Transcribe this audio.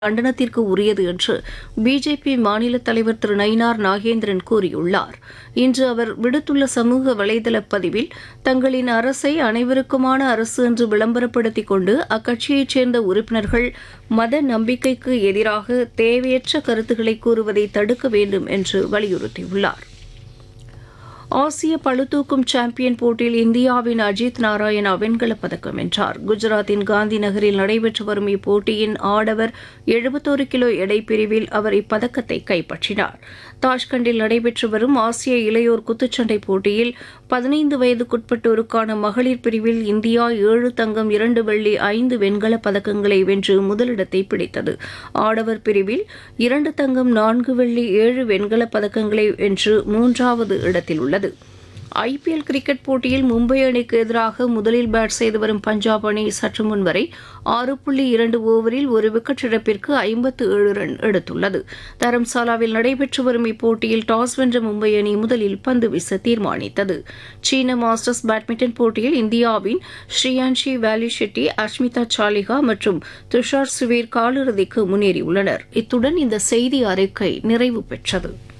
கண்டனத்திற்கு உரியது என்று பிஜேபி மாநில தலைவர் திரு நயினார் நாகேந்திரன் கூறியுள்ளார் இன்று அவர் விடுத்துள்ள சமூக வலைதள பதிவில் தங்களின் அரசை அனைவருக்குமான அரசு என்று விளம்பரப்படுத்திக் கொண்டு அக்கட்சியைச் சேர்ந்த உறுப்பினர்கள் மத நம்பிக்கைக்கு எதிராக தேவையற்ற கருத்துக்களை கூறுவதை தடுக்க வேண்டும் என்று வலியுறுத்தியுள்ளார் ஆசிய பளுதூக்கும் சாம்பியன் போட்டியில் இந்தியாவின் அஜித் நாராயணா வெண்கலப் பதக்கம் வென்றார் குஜராத்தின் காந்தி நகரில் நடைபெற்று வரும் இப்போட்டியின் ஆடவர் எழுபத்தோரு கிலோ எடை பிரிவில் அவர் இப்பதக்கத்தை கைப்பற்றினார் தாஷ்கண்டில் நடைபெற்று வரும் ஆசிய இளையோர் குத்துச்சண்டை போட்டியில் பதினைந்து வயதுக்குட்பட்டோருக்கான மகளிர் பிரிவில் இந்தியா ஏழு தங்கம் இரண்டு வெள்ளி ஐந்து வெண்கலப் பதக்கங்களை வென்று முதலிடத்தை பிடித்தது ஆடவர் பிரிவில் இரண்டு தங்கம் நான்கு வெள்ளி ஏழு வெண்கலப் பதக்கங்களை வென்று மூன்றாவது இடத்தில் உள்ளது ஐபிஎல் கிரிக்கெட் போட்டியில் மும்பை அணிக்கு எதிராக முதலில் பேட் செய்து வரும் பஞ்சாப் அணி சற்று முன் வரை ஆறு புள்ளி இரண்டு ஓவரில் ஒரு விக்கெட் இழப்பிற்கு ஐம்பத்து ஏழு ரன் எடுத்துள்ளது தரம்சாலாவில் நடைபெற்று வரும் இப்போட்டியில் டாஸ் வென்ற மும்பை அணி முதலில் பந்து வீச தீர்மானித்தது சீன மாஸ்டர்ஸ் பேட்மிண்டன் போட்டியில் இந்தியாவின் ஸ்ரீயான்ஷி வேலி ஷெட்டி அஷ்மிதா சாலிகா மற்றும் துஷார் சுவீர் காலிறுதிக்கு முன்னேறியுள்ளனர் இத்துடன் இந்த செய்தி அறிக்கை நிறைவு பெற்றது